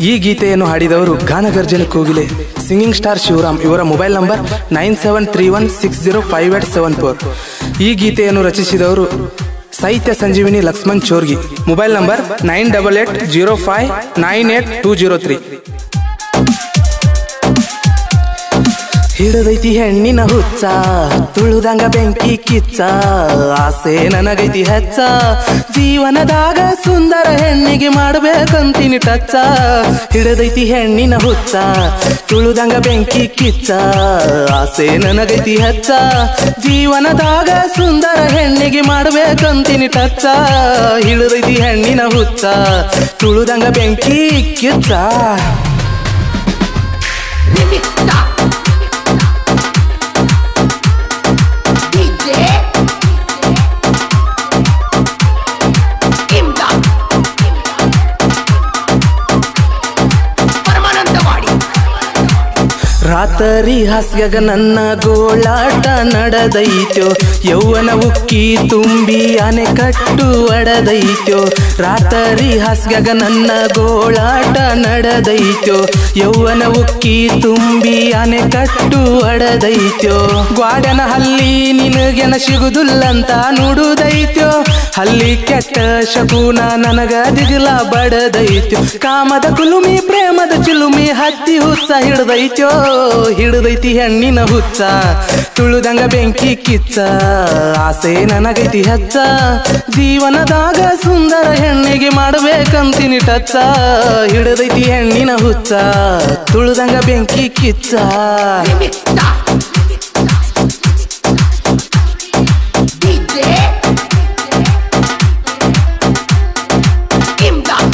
ಈ ಗೀತೆಯನ್ನು ಹಾಡಿದವರು ಗಾನಗರ್ಜನೆ ಕೋಗಿಲೆ ಸಿಂಗಿಂಗ್ ಸ್ಟಾರ್ ಶಿವರಾಮ್ ಇವರ mobile number nine seven three one six zero five eight seven four ಈ ಗೀತೆಯನ್ನು ರಚಿಸಿದವರು ಸಾಹಿತ್ಯ ಸಂಜೀವಿನಿ Lakshman Chorgi mobile number nine double eight zero five nine eight two zero three ಹಿಡದೈತಿ ಹೆಣ್ಣಿನ ಹುಚ್ಚ ತುಳುದಂಗ ಬೆಂಕಿ ಕಿಚ್ಚ ಆಸೆ ನನಗೈತಿ ಹೆಚ್ಚ ಜೀವನದಾಗ ಸುಂದರ ಹೆಣ್ಣಿಗೆ ಮಾಡ್ಬೇಕಂತೀನಿ ಟಚ್ಚ ಹಿಡದೈತಿ ಹೆಣ್ಣಿನ ಹುಚ್ಚ ತುಳುದಂಗ ಬೆಂಕಿ ಕಿಚ್ಚ ಆಸೆ ನನಗೈತಿ ಹೆಚ್ಚ ಜೀವನದಾಗ ಸುಂದರ ಹೆಣ್ಣಿಗೆ ಮಾಡ್ಬೇಕಂತೀನಿ ಟಚ್ಚ ಹಿಡದೈತಿ ಹೆಣ್ಣಿನ ಹುಚ್ಚ ತುಳುದಂಗ ಬೆಂಕಿ Kichcha Remix Stop. DJ Imdad Paramanandawadi ರಾತರಿ ಹಾಸ್ಯಾಗ ನನ್ನ ಗೋಳಾಟ ನಡೆದೈತ್ಯೋ ಯೌವನ ಉಕ್ಕಿ ತುಂಬಿ ಆನೆ ಕಟ್ಟು ಒಡದೈತ್ಯೋ ರಾತರಿ ಹಾಸ್ಯಾಗ ನನ್ನ ಗೋಳಾಟ ನಡೆದೈತ್ಯೋ ಯೌವನ ಉಕ್ಕಿ ತುಂಬಿ ಆನೆ ಕಟ್ಟು ಒಡದೈತ್ಯೋ ಗ್ವಾಡನ ಹಲ್ಲಿ ನಿನಗೆನ ಸಿಗುದಿಲ್ಲಂತ ನುಡುದೈತ್ಯೋ ಹಲ್ಲಿ ಕೆಟ್ಟ ಶಕುನ ನನಗ ದಿಗಿಲ ಬಡದೈತ್ಯೋ ಕಾಮದ ಕುಲುಮಿ ಪ್ರೇಮದ ಚಿಲುಮಿ ಹತ್ತಿ ಹುಚ್ಚ ಹಿಡ್ದೈತ್ಯೋ ಹಿಡ್ದೈತಿ ಹೆಣ್ಣಿನ ಹುಚ್ಚ ತುಳುದಂಗ ಬೆಂಕಿ ಕಿಚ್ಚ ಆಸೆ ನನಗೈತಿ ಹೆಚ್ಚ ಜೀವನದಾಗ ಸುಂದರ ಹೆಣ್ಣಿಗೆ ಮಾಡ್ಬೇಕಂತೀನಿ ಟಚ್ಚ ಹಿಡ್ದೈತಿ ಹೆಣ್ಣಿನ ಹುಚ್ಚ ತುಳುದಂಗ ಬೆಂಕಿ Kichcha Remix Stop. DJ Imdad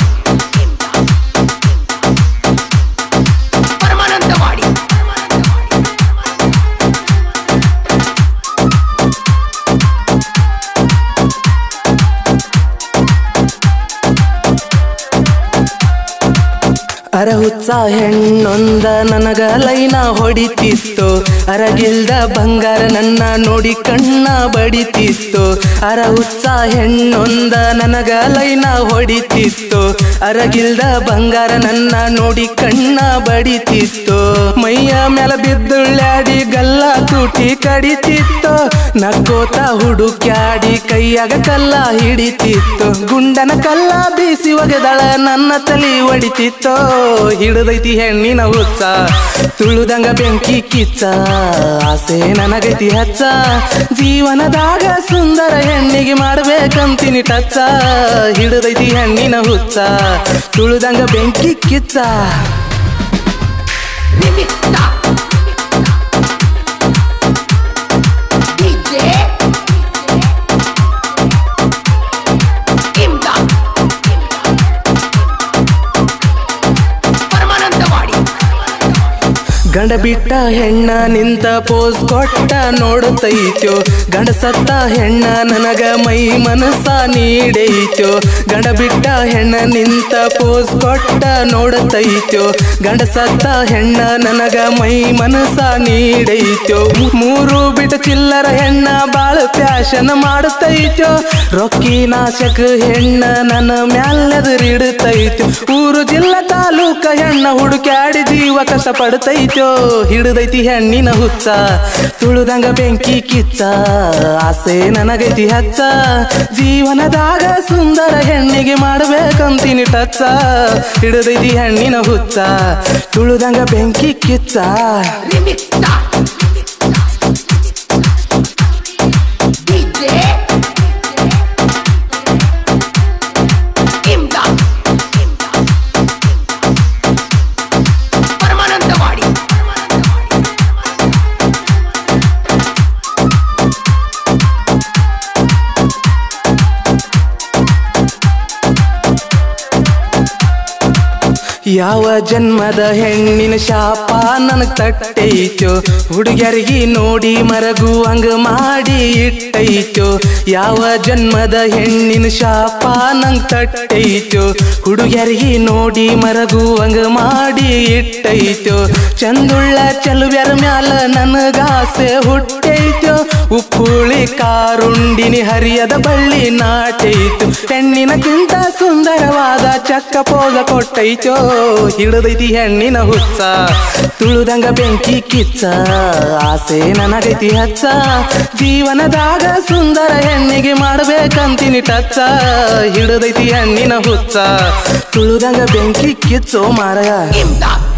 Paramanandawadi ಅರ ಹುಚ್ಚ ಹೆಣ್ಣೊಂದ ನನಗ ಲೈನ ಹೊಡಿತಿತ್ತು ಅರಗಿಲ್ದ ಬಂಗಾರ ನನ್ನ ನೋಡಿ ಕಣ್ಣ ಬಡಿತಿತ್ತು ಅರ ಹುಚ್ಚ ಹೆಣ್ಣೊಂದ ನನಗ ಲೈನ ಹೊಡಿತಿತ್ತು ಅರಗಿಲ್ದ ಬಂಗಾರ ನನ್ನ ನೋಡಿ ಕಣ್ಣ ಬಡಿತಿತ್ತು ಮೈಯ ಮೇಲೆ ಬಿದ್ದುಳ್ಳ್ಯಾಡಿ ಗಲ್ಲ ತೂಟಿ ಕಡಿತಿತ್ತು ನಕ್ಕೋತ ಹುಡುಕ್ಯಾಡಿ ಕೈಯಾಗ ಕಲ್ಲ ಹಿಡಿತಿತ್ತು ಗುಂಡನ ಕಲ್ಲ ಬೀಸಿ ಒಗೆದಳ ನನ್ನ ತಲಿ ಒಡಿತಿತ್ತೋ ಹಿಡದೈತಿ ಹೆಣ್ಣಿನ ಹುಚ್ಚ ತುಳುದಂಗ ಬೆಂಕಿ ಕಿಚ್ಚ ಆಸೆ ನನಗೈತಿ ಹಚ್ಚ ಜೀವನದಾಗ ಸುಂದರ ಹೆಣ್ಣಿಗೆ ಮಾಡ್ಬೇಕಂತೀನಿ ಟಚ್ಚ ಹಿಡದೈತಿ ಹೆಣ್ಣಿನ ಹುಚ್ಚ ತುಳುದಂಗ ಬೆಂಕಿ Kichcha Remix Stop. DJ Imdad Paramanandawadi ಗಂಡ ಬಿಟ್ಟ ಹೆಣ್ಣ ನಿಂತ ಪೋಸ್ ಕೊಟ್ಟ ನೋಡುತ್ತೈತ್ಯೋ ಗಂಡ ಸತ್ತ ಹೆಣ್ಣ ನನಗ ಮೈ ಮನಸ್ಸ ನೀಡೈತ್ಯೋ ಗಂಡ ಬಿಟ್ಟ ಹೆಣ್ಣ ನಿಂತ ಪೋಸ್ ಕೊಟ್ಟ ನೋಡುತ್ತೈತ್ಯೋ ಗಂಡ ಸತ್ತ ಹೆಣ್ಣ ನನಗ ಮೈ ಮನಸ್ಸ ನೀಡೈತ್ಯೋ ಮೂರು ಬಿಟ್ಟ ಚಿಲ್ಲರ ಹೆಣ್ಣ ಬಾಳ ಪ್ಯಾಶನ್ ಮಾಡುತ್ತೈತ್ಯೋ ರೊಕ್ಕಿ ನಾಶಕ ಹೆಣ್ಣ ನನ್ನ ಮ್ಯಾಲೆದುರಿಡುತ್ತೈತ್ಯೋ ಊರು ಜಿಲ್ಲಾ ತಾಲೂಕ ಹೆಣ್ಣ ಹುಡುಕ್ಯಾಡಿ ಜೀವ ಕಷ್ಟ ಪಡ್ತೈತ್ಯೋ ಹಿಡಿದೈತಿ ಹೆಣ್ಣಿನ ಹುಚ್ಚ ತುಳುದಂಗ ಬೆಂಕಿ ಕಿಚ್ಚ ಆಸೆ ನನಗೈತಿ ಹಚ್ಚ ಜೀವನದಾಗ ಸುಂದರ ಹೆಣ್ಣಿಗೆ ಮಾಡ್ಬೇಕಂತೀನಿ ಟಚ್ಚ ಹಿಡಿದೈತಿ ಹೆಣ್ಣಿನ ಹುಚ್ಚ ತುಳುದಂಗ ಬೆಂಕಿ Kichcha Remix Stop. DJ Imdad Paramanandawadi ಯಾವ ಜನ್ಮದ ಹೆಣ್ಣಿನ ಶಾಪ ನನಗ್ ತಟ್ಟೈತೋ ಹುಡುಗ್ಯರಿಗೆ ನೋಡಿ ಮರಗು ಹಂಗ ಮಾಡಿ ಇಟ್ಟೈತೋ ಯಾವ ಜನ್ಮದ ಹೆಣ್ಣಿನ ಶಾಪ ನಂಗ್ ತಟ್ಟೈತೋ ಹುಡುಗ್ಯರಿಗೆ ನೋಡಿ ಮರಗು ಹಂಗ ಮಾಡಿ ಇಟ್ಟೈತೋ ಚಂದುಳ್ಳ ಚಲುವ್ಯರ ಮ್ಯಾಲ ನನಗಾಸೆ ಹುಟ್ಟೈತೋ ಉಪ್ಪುಳಿ ಕಾರುಂಡಿನಿ ಹರಿಯದ ಬಳ್ಳಿ ನಾಟೈತು ಹೆಣ್ಣಿನಕ್ಕಿಂತ ಸುಂದರವಾದ ಚಕ್ಕ ಪೋಗ ಕೊಟ್ಟೈತೋ ಹಿಡದೈತಿ ಹೆಣ್ಣಿನ ಹುಚ್ಚ ತುಳುದಂಗ ಬೆಂಕಿ ಕಿಚ್ಚ ಆಸೆ ನನಗೈತಿ ಹಚ್ಚ ಜೀವನದಾಗ ಸುಂದರ ಹೆಣ್ಣಿಗೆ ಮಾಡ್ಬೇಕಂತೀನಿ ಟಚ್ಚ ಹಿಡದೈತಿ ಹೆಣ್ಣಿನ ಹುಚ್ಚ ತುಳುದಂಗ ಬೆಂಕಿ ಕಿಚ್ಚೋ ಮಾರಯ Imdad